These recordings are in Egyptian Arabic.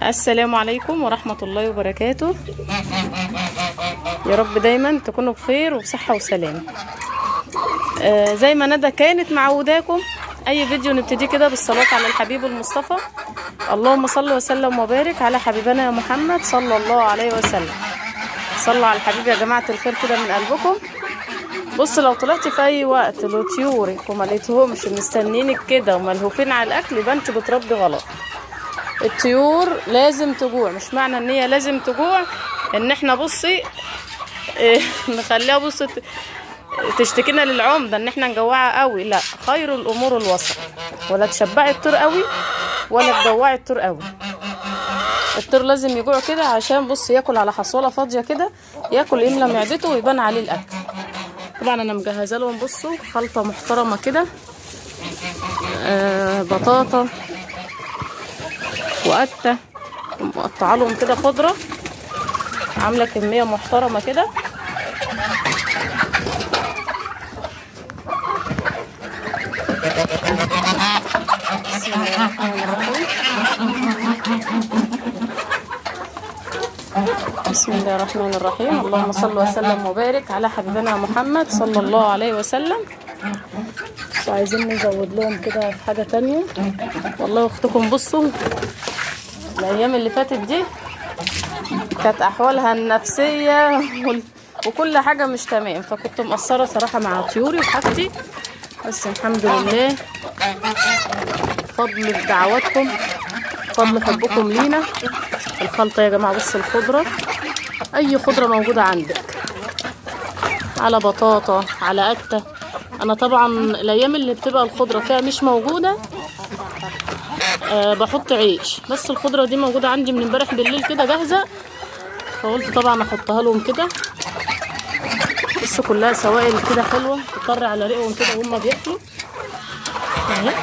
السلام عليكم ورحمة الله وبركاته يا رب دايما تكونوا بخير وبصحة وسلام آه زي ما ندى كانت معوداكم اي فيديو نبتدي كده بالصلاة على الحبيب المصطفى اللهم صل وسلم وبارك على حبيبنا يا محمد صلى الله عليه وسلم صلوا على الحبيب يا جماعة الخير كده من قلبكم بص لو طلعتي في اي وقت لطيورك وما لقيتهمش مستنينك كده وملهوفين على الاكل يبقى انت بتربي غلط الطيور لازم تجوع مش معنى ان هي لازم تجوع ان احنا بصي إيه نخليها بصي ت- تشتكينا للعمده ان احنا نجوعها قوي لا خير الامور الوسط ولا تشبعي الطير قوي ولا تجوعي الطير قوي الطير لازم يجوع كده عشان بص ياكل على حصوله فاضيه كده ياكل يملى معدته ويبان عليه الاكل طبعا انا مجهزه لهم بصوا خلطه محترمه كده آه بطاطا وقتة مقطعه لهم كده خضره عامله كميه محترمه كده بسم الله الرحمن الرحيم بسم الله الرحمن الرحيم اللهم صل وسلم وبارك على حبيبنا محمد صلى الله عليه وسلم بس عايزين نزود لهم كده في حاجة تانية والله اختكم بصوا الايام اللي فاتت دي كانت احوالها النفسية وال- وكل حاجة مش تمام فكنت مقصرة صراحة مع طيوري وحاجتي بس الحمد لله فضل دعواتكم فضل حبكم لينا الخلطة يا جماعة بص الخضرة أي خضرة موجودة عندك على بطاطا على قتة أنا طبعا الأيام اللي بتبقى الخضرة فيها مش موجودة أه بحط عيش بس الخضرة دي موجودة عندي من امبارح بالليل كده جاهزة فقلت طبعا أحطها لهم كده بص كلها سوائل كده حلوة تطر على ريقهم كده وهم بياكلوا أهي.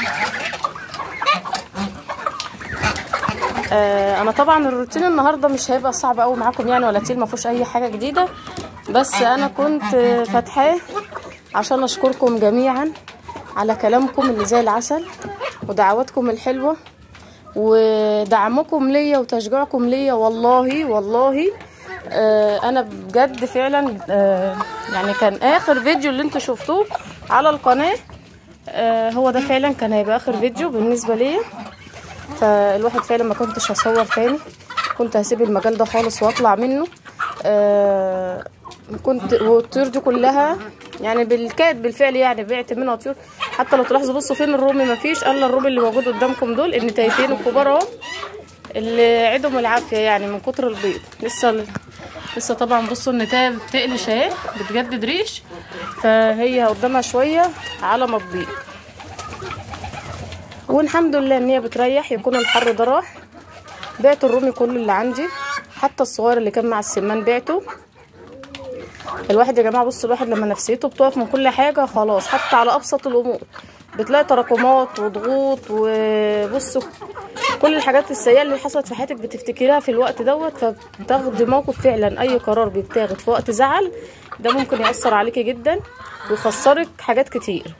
آه، انا طبعا الروتين النهارده مش هيبقى صعب قوي معاكم يعني ولا تقيل ما فيهوش اي حاجه جديده بس انا كنت آه، فاتحاه عشان اشكركم جميعا على كلامكم اللي زي العسل ودعواتكم الحلوه ودعمكم ليا وتشجيعكم ليا والله والله آه، انا بجد فعلا آه، يعني كان اخر فيديو اللي انتوا شفتوه على القناه آه، هو ده فعلا كان هيبقى اخر فيديو بالنسبه ليا فالواحد فعلا ما كنتش هصور تاني كنت هسيب المجال ده خالص واطلع منه آه كنت والطيور دي كلها يعني بالكاد بالفعل يعني بعت منها طيور حتى لو تلاحظوا بصوا فين الرومي ما فيش الا الرومي اللي موجود قدامكم دول النتايتين الكبار اهو اللي عيدهم العافيه يعني من كتر البيض لسه لسه طبعا بصوا النتايه بتقلش اهي بتجدد ريش فهي قدامها شويه على ما تبيض والحمد لله ان هي بتريح يكون الحر ده راح بعت الرومي كله اللي عندي حتى الصغير اللي كان مع السمان بعته الواحد يا جماعه بصوا الواحد لما نفسيته بتقف من كل حاجه خلاص حتى على ابسط الامور بتلاقي تراكمات وضغوط وبصوا كل الحاجات السيئه اللي حصلت في حياتك بتفتكريها في الوقت دوت فبتاخدي موقف فعلا اي قرار بيتاخد في وقت زعل ده ممكن ياثر عليكي جدا ويخسرك حاجات كتير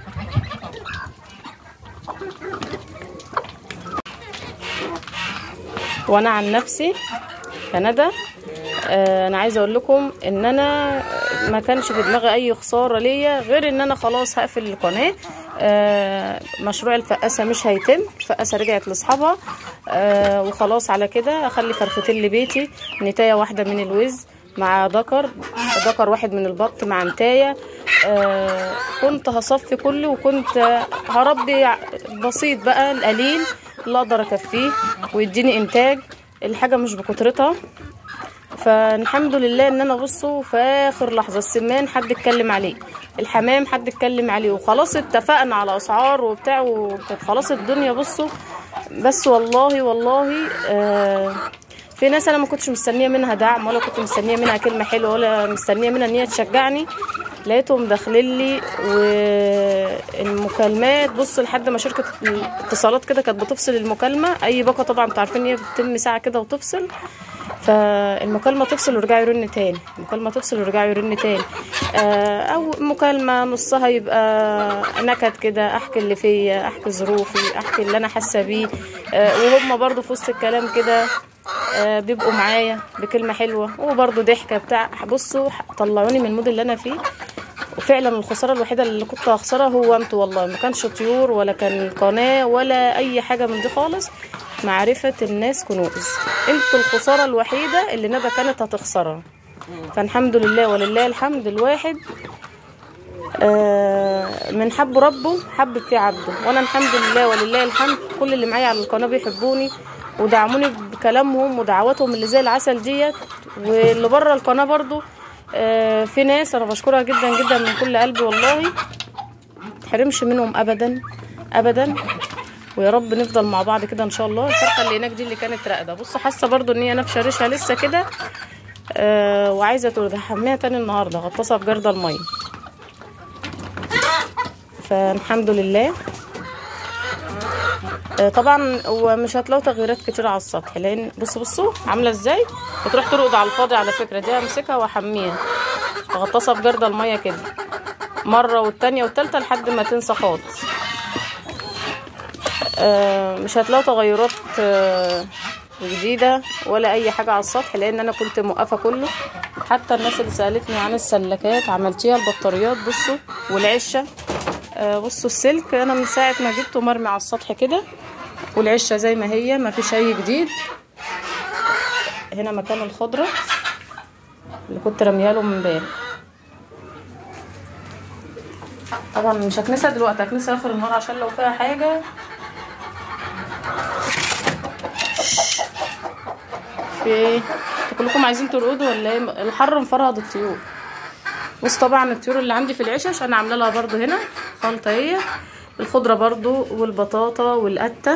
وانا عن نفسي كندا آه، انا عايزه اقول لكم ان انا ما كانش في دماغي اي خساره ليا غير ان انا خلاص هقفل القناه آه، مشروع الفقاسه مش هيتم الفقاسه رجعت لاصحابها آه، وخلاص على كده اخلي فرختين لبيتي نتايه واحده من الوز مع ذكر ذكر واحد من البط مع نتايه آه، كنت هصفي كله وكنت هربي بسيط بقى القليل اللي اقدر اكفيه ويديني انتاج الحاجه مش بكترتها فالحمد لله ان انا بصوا في اخر لحظه السمان حد اتكلم عليه الحمام حد اتكلم عليه وخلاص اتفقنا على اسعار وبتاع وكانت خلاص الدنيا بصوا بس والله والله آه في ناس انا ما كنتش مستنيه منها دعم ولا كنت مستنيه منها كلمه حلوه ولا مستنيه منها ان هي تشجعني لقيتهم داخلين لي والمكالمات بص لحد ما شركه الاتصالات كده كانت بتفصل المكالمه اي باقه طبعا انتوا عارفين هي بتتم ساعه كده وتفصل فالمكالمة تفصل ويرجع يرن تاني المكالمة تفصل ويرجع يرن تاني آه، أو مكالمة نصها يبقى نكد كده أحكي اللي فيا أحكي ظروفي أحكي اللي أنا حاسة بيه آه، وهم برضو في وسط الكلام كده آه، بيبقوا معايا بكلمة حلوة وبرضو ضحكة بتاع بصوا طلعوني من المود اللي أنا فيه وفعلا الخسارة الوحيدة اللي كنت هخسرها هو انتوا والله ما كانش طيور ولا كان قناة ولا أي حاجة من دي خالص معرفة الناس كنوز انتوا الخسارة الوحيدة اللي ندى كانت هتخسرها فالحمد لله ولله الحمد الواحد آه، من حب ربه حب في عبده وانا الحمد لله ولله الحمد كل اللي معايا على القناه بيحبوني ودعموني بكلامهم ودعواتهم اللي زي العسل ديت واللي بره القناه برضو آه، في ناس انا بشكرها جدا جدا من كل قلبي والله متحرمش منهم ابدا ابدا ويا رب نفضل مع بعض كده ان شاء الله الفرخه اللي هناك دي اللي كانت راقده بصوا حاسه برضو ان هي نافشه ريشها لسه كده آه وعايزه تولد هحميها تاني النهارده غطاسها في جرده الميه فالحمد لله آه، طبعا ومش هتلاقوا تغييرات كتير على السطح لان بصوا بصوا عامله ازاي بتروح ترقد على الفاضي على فكره دي همسكها واحميها اغطسها في جرده الميه كده مره والتانية والتالتة لحد ما تنسى خالص آه، مش هتلاقوا تغيرات آه، جديدة ولا أي حاجة على السطح لأن أنا كنت موقفة كله حتى الناس اللي سألتني عن السلكات عملتيها البطاريات بصوا والعشة آه، بصوا السلك أنا من ساعة ما جبته مرمي على السطح كده والعشة زي ما هي ما فيش أي جديد هنا مكان الخضرة اللي كنت رميها له من امبارح طبعا مش هكنسها دلوقتي هكنسها اخر النهار عشان لو فيها حاجه في ايه انتوا كلكم عايزين ترقدوا ولا ايه الحر مفرهد الطيور بص طبعا الطيور اللي عندي في العشش انا عامله لها برضو هنا خلطه هي الخضره برضو والبطاطا والقته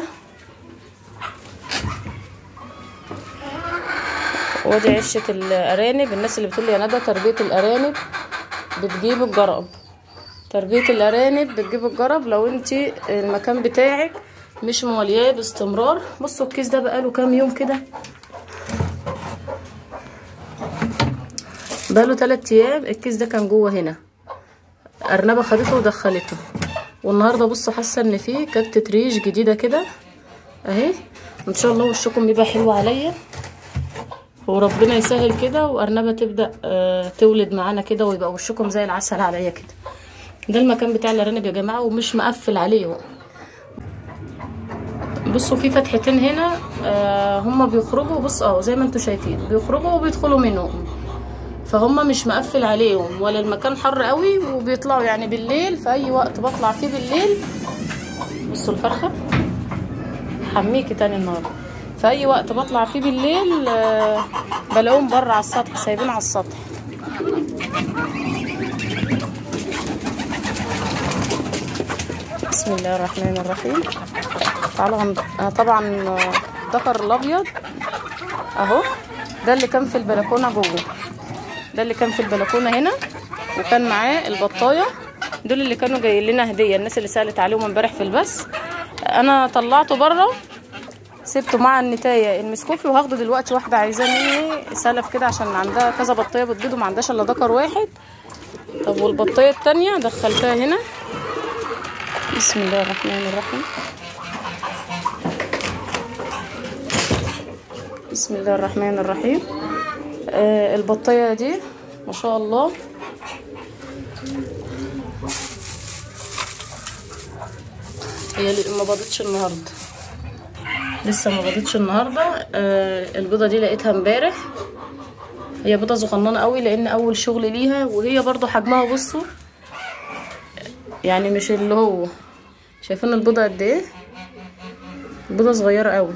ودي عشه الارانب الناس اللي بتقول لي يا ندى تربيه الارانب بتجيب الجرب تربيه الارانب بتجيب الجرب لو انت المكان بتاعك مش مولياه باستمرار بصوا الكيس ده بقاله كام يوم كده بقاله تلات ايام الكيس ده كان جوه هنا ارنبه خدته ودخلته والنهارده بصوا حاسه ان فيه كتة ريش جديده كده اهي ان شاء الله وشكم يبقى حلو عليا وربنا يسهل كده وارنبه تبدا آه تولد معانا كده ويبقى وشكم زي العسل عليا كده ده المكان بتاع الارانب يا جماعه ومش مقفل عليه بصوا في فتحتين هنا آه هما بيخرجوا بص اه زي ما انتوا شايفين بيخرجوا وبيدخلوا منهم فهم مش مقفل عليهم ولا المكان حر قوي وبيطلعوا يعني بالليل في اي وقت بطلع فيه بالليل بصوا الفرخه حميكي تاني النهارده في اي وقت بطلع فيه بالليل آه بلاقيهم بره على السطح سايبين على السطح بسم الله الرحمن الرحيم تعالوا عند آه طبعا الذكر الابيض اهو ده اللي كان في البلكونه جوه ده اللي كان في البلكونه هنا وكان معاه البطايه دول اللي كانوا جايين لنا هديه الناس اللي سالت عليهم امبارح في البث انا طلعته بره سبته مع النتايه المسكوفي وهاخده دلوقتي واحده عايزاه مني سلف كده عشان عندها كذا بطايه بتبيض وما عندهاش الا ذكر واحد طب والبطايه التانية دخلتها هنا بسم الله الرحمن الرحيم بسم الله الرحمن الرحيم آه البطايه دي ما شاء الله هي ما بيضتش النهارده لسه ما بيضتش النهارده آه البيضه دي لقيتها امبارح هي بيضه صغننه قوي لان اول شغل ليها وهي برضو حجمها بصوا يعني مش اللي هو شايفين البيضه قد ايه البيضه صغيره قوي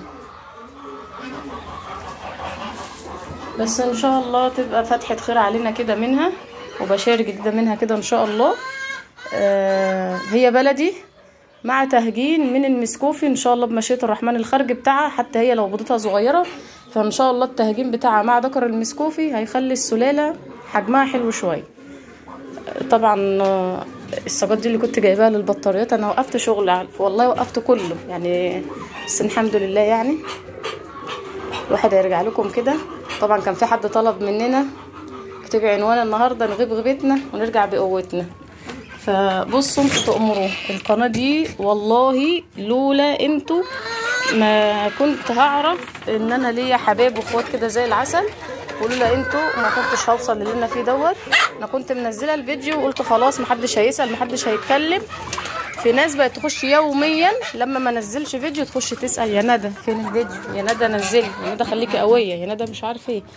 بس ان شاء الله تبقى فتحة خير علينا كده منها وبشارك جديدة منها كده ان شاء الله آه هي بلدي مع تهجين من المسكوفي ان شاء الله بمشيئة الرحمن الخرج بتاعها حتى هي لو بيضتها صغيرة فان شاء الله التهجين بتاعها مع ذكر المسكوفي هيخلي السلالة حجمها حلو شوية طبعا السجاد دي اللي كنت جايباها للبطاريات انا وقفت شغل والله وقفت كله يعني بس الحمد لله يعني الواحد هيرجع لكم كده طبعا كان في حد طلب مننا اكتبي عنوان النهارده نغيب غيبتنا ونرجع بقوتنا فبصوا انتوا تأمروا القناة دي والله لولا انتوا ما كنت هعرف ان انا ليا حبايب واخوات كده زي العسل ولولا انتوا ما كنتش هوصل للي انا فيه دوت انا كنت منزله الفيديو وقلت خلاص محدش هيسال محدش هيتكلم في ناس بقت تخش يوميا لما ما نزلش فيديو تخش تسال يا ندى فين الفيديو يا ندى نزلي يا ندى خليكي قويه يا ندى مش عارف ايه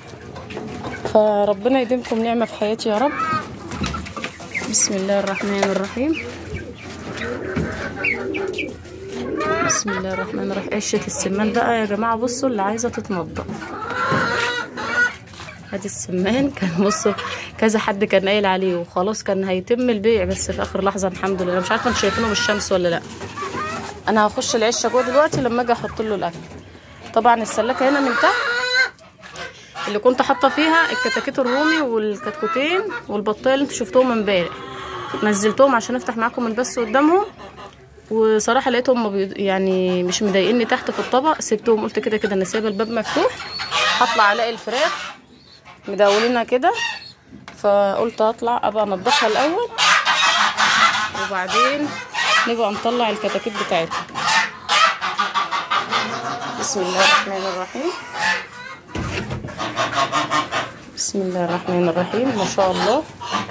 فربنا يديمكم نعمه في حياتي يا رب بسم الله الرحمن الرحيم بسم الله الرحمن الرحيم عشة السمان بقى يا جماعة بصوا اللي عايزة تتنضف ادي السمان كان بصوا كذا حد كان قايل عليه وخلاص كان هيتم البيع بس في اخر لحظة الحمد لله مش عارفة انتوا شايفينه بالشمس ولا لا انا هخش العشة جوه دلوقتي لما اجي احط له الاكل طبعا السلاكة هنا من تحت اللي كنت حاطه فيها الكتاكيت الرومي والكتكوتين والبطايه اللي انتوا شفتوهم امبارح نزلتهم عشان افتح معاكم البث قدامهم وصراحه لقيتهم ما بي- يعني مش مضايقني تحت في الطبق سبتهم قلت كده كده انا سايبه الباب مفتوح هطلع الاقي الفراخ مدولينها كده فقلت هطلع ابقى انضفها الاول وبعدين نبقى نطلع الكتاكيت بتاعتها بسم الله الرحمن الرحيم بسم الله الرحمن الرحيم ما شاء الله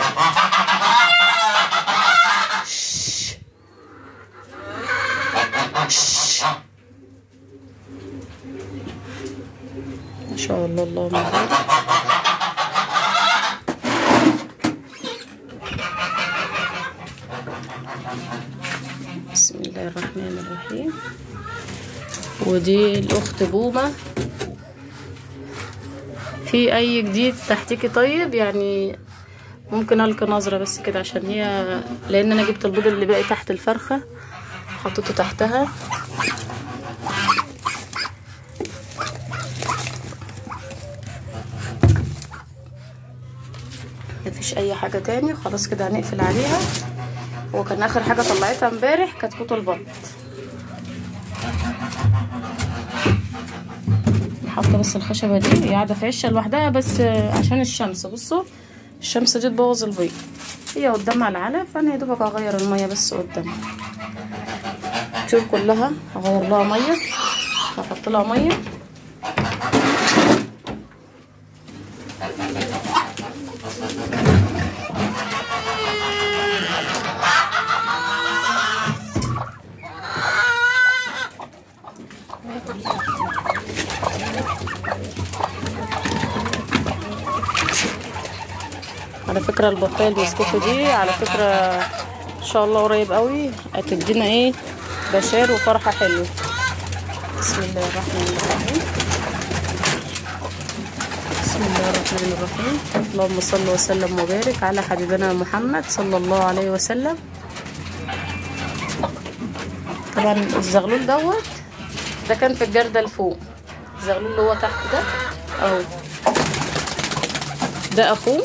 شش. شش. ما شاء الله اللهم بارك بسم الله الرحمن الرحيم ودي الاخت بومه في اي جديد تحتيكي طيب يعني ممكن القي نظره بس كده عشان هي لان انا جبت البيض اللي باقي تحت الفرخه حطيته تحتها مفيش اي حاجه تاني خلاص كده هنقفل عليها هو كان اخر حاجه طلعتها امبارح كانت كوت البط حاطه بس الخشبه دي هي قاعده في عشه لوحدها بس عشان الشمس بصوا الشمس دي تبوظ البيض هي قدامها العلف فانا يا دوبك هغير الميه بس قدامها الطيور كلها هغير لها ميه هحط لها ميه على فكرة البطاية البسكوت دي على فكرة ان شاء الله قريب قوي هتدينا ايه بشار وفرحة حلوة بسم الله الرحمن الرحيم بسم الله الرحمن الرحيم اللهم صل وسلم وبارك على حبيبنا محمد صلى الله عليه وسلم طبعا الزغلول دوت ده كان في الجردة لفوق الزغلول اللي هو تحت ده اهو ده اخوه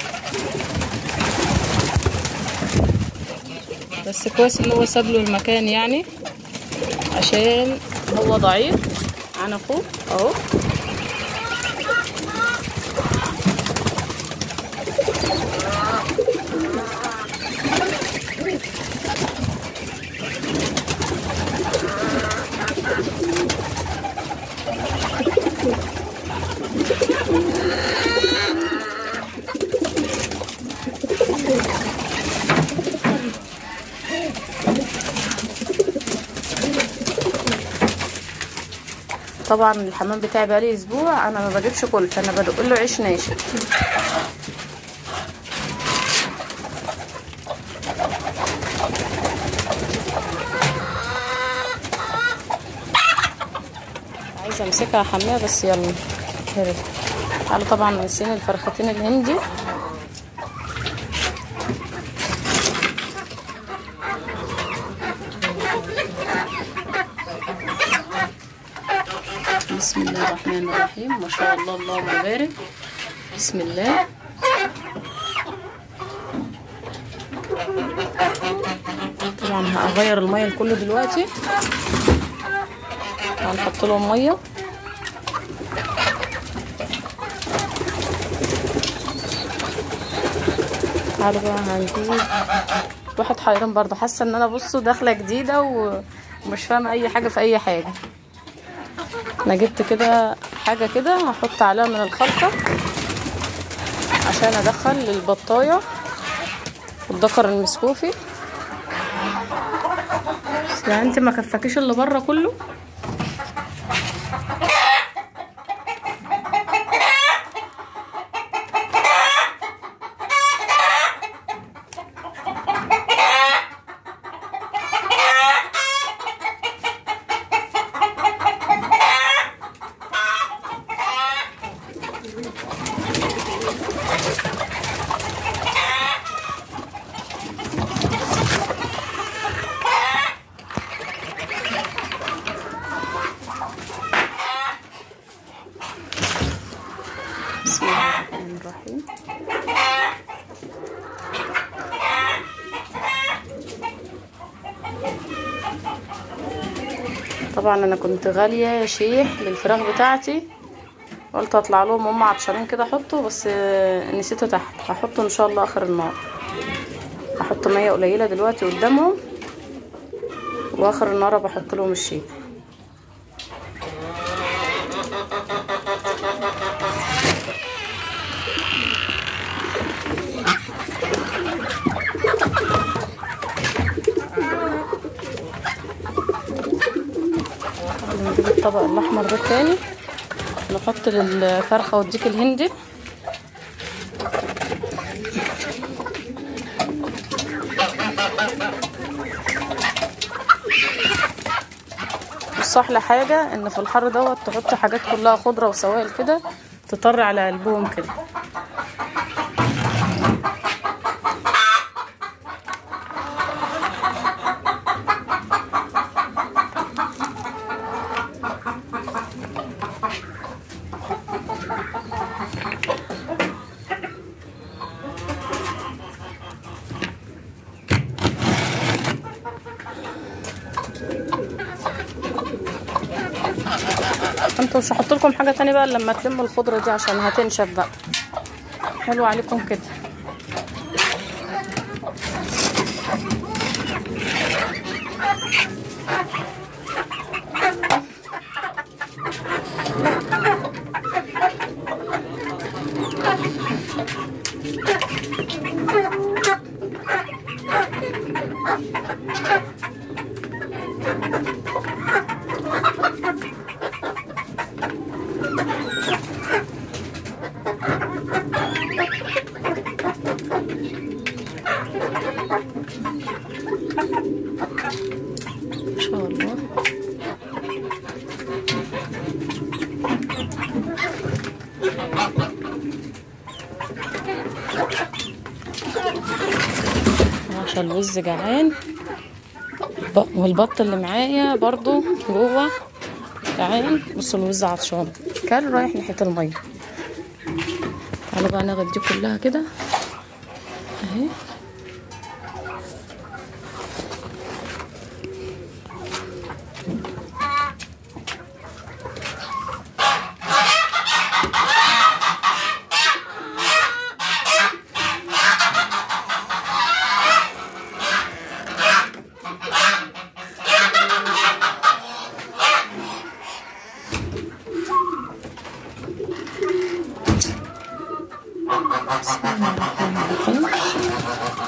بس كويس ان هو ساب له المكان يعني عشان هو ضعيف عن اخوه اهو طبعا الحمام بتاعي بقالي اسبوع انا ما بجيبش كلف انا بدق له عيش ناشف عايزه امسكها احميها بس يلا هرب تعالوا طبعا نسينا الفرختين الهندي بسم الله الرحمن الرحيم ما شاء الله اللهم بارك بسم الله طبعا هغير الميه لكله دلوقتي هنحط لهم ميه تعالوا بقى هنجيب واحد حيران برضه حاسه ان انا بصوا داخله جديده و- ومش فاهمه اي حاجه في اي حاجه انا جبت كده حاجه كده هحط عليها من الخلطه عشان ادخل البطايه والدكر المسكوفي بس يعني انت ما كفاكيش اللي بره كله بسم الله الرحمن الرحيم طبعا انا كنت غاليه يا شيح للفراخ بتاعتي قلت اطلع لهم هم عطشانين كده احطه بس آه، نسيته تحت هحطه ان شاء الله اخر النهار هحط ميه قليله دلوقتي قدامهم واخر النهار بحط لهم الشيء نجيب الطبق الاحمر ده تاني نحط للفرخه والديك الهندي بص احلى حاجه ان في الحر دوت تحط حاجات كلها خضره وسوائل كده تطر على قلبهم كده انتوا مش هحط لكم حاجه تانية بقى لما تلموا الخضره دي عشان هتنشف بقى حلو عليكم كده ان شاء الله عشان الوز جعان ب- والبط اللي معايا برضو جوه جعان بصوا الوز عطشان كان رايح ناحيه الميه تعالوا بقى ناخد دي كلها كده اهي بسم الله الرحمن الرحيم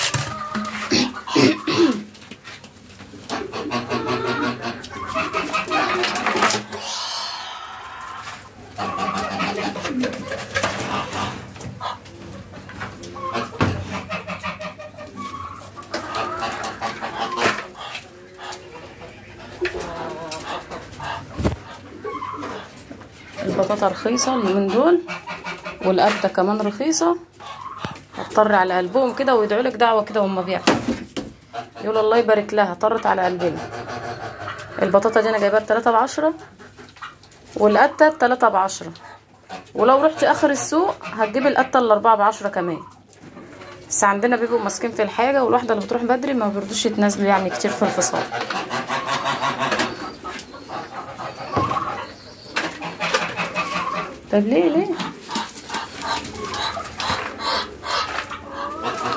البطاطا رخيصة اليومين دول والقردة كمان رخيصة هتطر على قلبهم كده ويدعوا لك دعوة كده وهم بياكلوا يقول الله يبارك لها طرت على قلبنا البطاطا دي انا جايباها بتلاتة بعشرة والقتة بتلاتة بعشرة ولو رحت اخر السوق هتجيب القتة الاربعة بعشرة كمان بس عندنا بيبقوا ماسكين في الحاجة والواحدة اللي بتروح بدري ما بيرضوش يتنازلوا يعني كتير في الفصال طب ليه ليه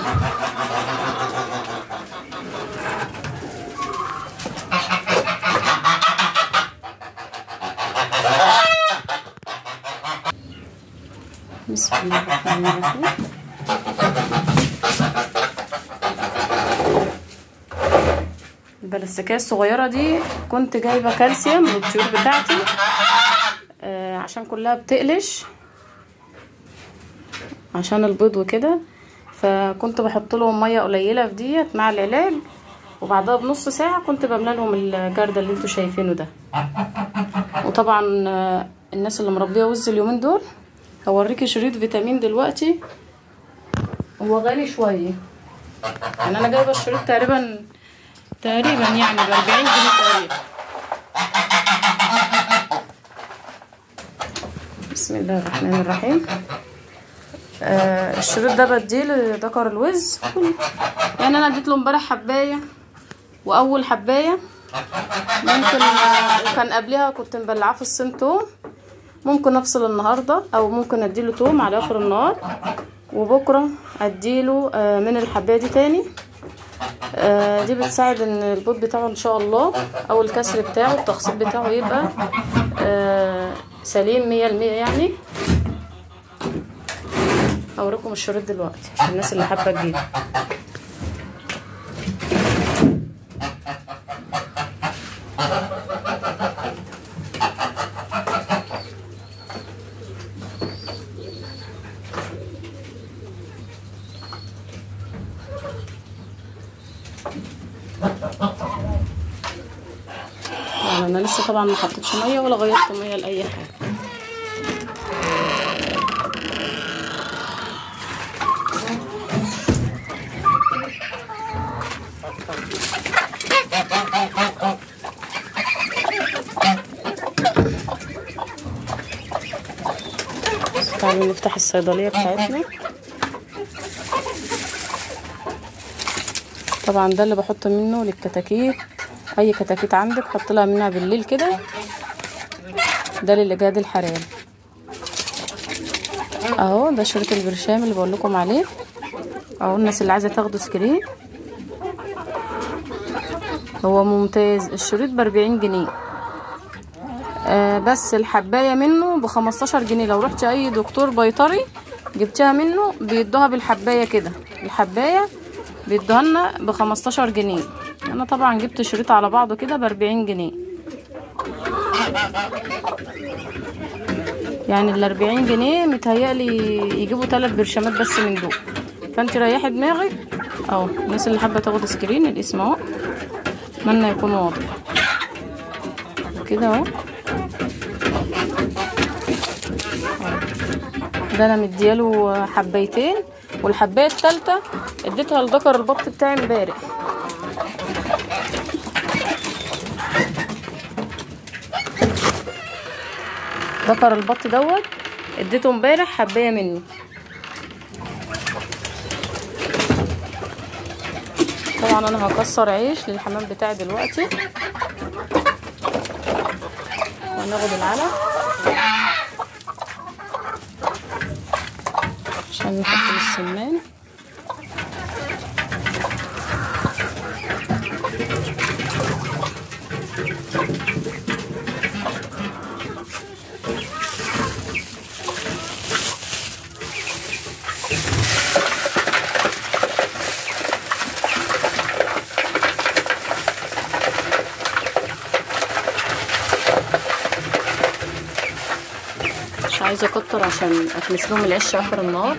الرحمن الرحيم البلاستيكية الصغيرة دي كنت جايبة كالسيوم للطيور بتاعتي آه عشان كلها بتقلش عشان البيض وكده فكنت بحط لهم ميه قليله في ديت مع العلاج وبعدها بنص ساعه كنت بملى لهم الجرده اللي انتوا شايفينه ده وطبعا آه، الناس اللي مربيه وز اليومين دول هوريكي شريط فيتامين دلوقتي هو غالي شويه يعني انا جايبه الشريط تقريبا تقريبا يعني ب 40 جنيه تقريبا بسم الله الرحمن الرحيم آه الشريط ده بديه لذكر الوز يعني انا اديت له امبارح حبايه واول حبايه ممكن آه، وكان قبلها كنت مبلعاه في الصين توم ممكن افصل النهارده او ممكن اديله توم على اخر النهار وبكره اديله آه من الحبايه دي تاني آه دي بتساعد ان البيض بتاعه ان شاء الله او الكسر بتاعه التخصيب بتاعه يبقى آه سليم مية المية يعني هوريكم الشريط دلوقتي عشان الناس اللي حابه تجيب يعني انا لسه طبعا ما حطيتش ميه ولا غيرت ميه لاي حاجه تعالوا نفتح الصيدليه بتاعتنا طبعا ده اللي بحط منه للكتاكيت اي كتاكيت عندك حط لها منها بالليل كده ده للاجهاد الحراري اهو ده شريط البرشام اللي بقول لكم عليه اهو الناس اللي عايزه تاخده سكرين هو ممتاز الشريط بأربعين جنيه آه بس الحبايه منه بخمستاشر جنيه لو رحت اي دكتور بيطري جبتها منه بيدوها بالحبايه كده الحبايه بيدوها لنا بخمستاشر جنيه انا طبعا جبت شريط على بعضه كده بأربعين جنيه يعني الأربعين جنيه متهيألي يجيبوا تلات برشامات بس من دول فانت ريحي دماغك اهو الناس اللي حابه تاخد سكرين الاسم اهو اتمنى يكون واضح كده اهو ده انا مدياله حبايتين والحبايه التالتة اديتها لذكر البط بتاعي امبارح ذكر البط دوت اديته امبارح حبايه منه طبعا انا هكسر عيش للحمام بتاعي دلوقتي وهناخد العلق عشان نحط السمان مش عايزه اكتر عشان اكنس لهم العش اخر النهار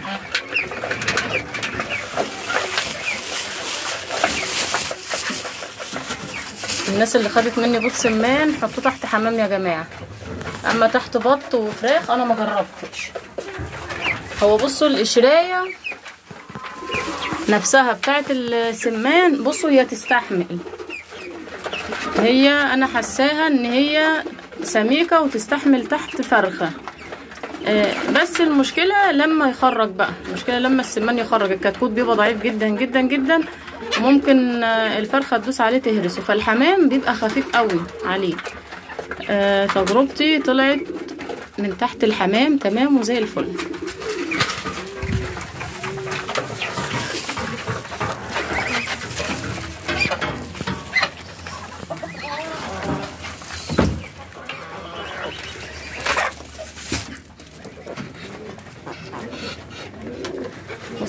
الناس اللي خدت مني بيض سمان حطوه تحت حمام يا جماعه اما تحت بط وفراخ انا ما جربتش هو بصوا القشرايه نفسها بتاعت السمان بصوا هي تستحمل هي انا حساها ان هي سميكه وتستحمل تحت فرخه آه، بس المشكله لما يخرج بقى المشكله لما السمان يخرج الكتكوت بيبقى ضعيف جدا جدا جدا وممكن آه، الفرخه تدوس عليه تهرسه فالحمام بيبقى خفيف قوي عليه آه، تجربتي طلعت من تحت الحمام تمام وزي الفل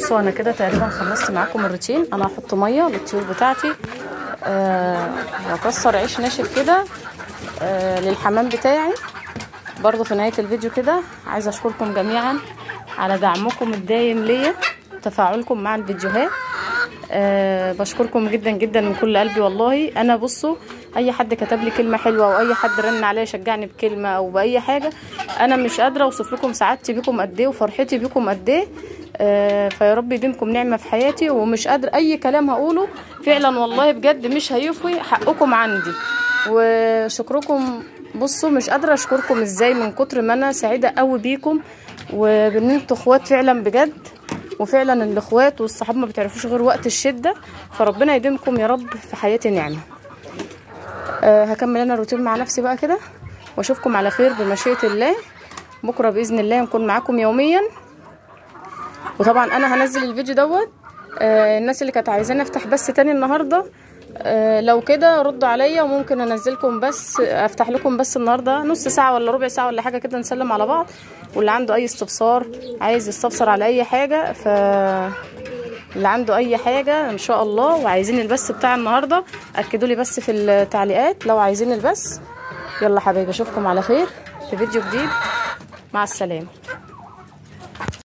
بصوا انا كده تقريبا خلصت معاكم الروتين انا هحط ميه للطيور بتاعتي أه واكسر عيش ناشف كده أه للحمام بتاعي برضو في نهايه الفيديو كده عايزه اشكركم جميعا على دعمكم الدايم ليا تفاعلكم مع الفيديوهات أه بشكركم جدا جدا من كل قلبي والله انا بصوا اي حد كتب لي كلمه حلوه او اي حد رن عليا شجعني بكلمه او باي حاجه انا مش قادره اوصف لكم سعادتي بيكم قد ايه وفرحتي بيكم قد ايه أه فيا رب يديمكم نعمه في حياتي ومش قادر اي كلام هقوله فعلا والله بجد مش هيوفي حقكم عندي وشكركم بصوا مش قادره اشكركم ازاي من كتر ما انا سعيده قوي بيكم وان انتوا اخوات فعلا بجد وفعلا الاخوات والصحاب ما بتعرفوش غير وقت الشده فربنا يديمكم يا رب في حياتي نعمه أه هكمل انا الروتين مع نفسي بقى كده واشوفكم على خير بمشيئه الله بكره باذن الله نكون معاكم يوميا وطبعا انا هنزل الفيديو دوت أه الناس اللي كانت عايزاني افتح بس تاني النهارده أه لو كده ردوا عليا وممكن انزلكم بس افتح لكم بس النهارده نص ساعه ولا ربع ساعه ولا حاجه كده نسلم على بعض واللي عنده اي استفسار عايز يستفسر على اي حاجه ف اللي عنده اي حاجه ان شاء الله وعايزين البث بتاع النهارده اكدوا لي بس في التعليقات لو عايزين البث يلا حبايبي اشوفكم على خير في فيديو جديد مع السلامه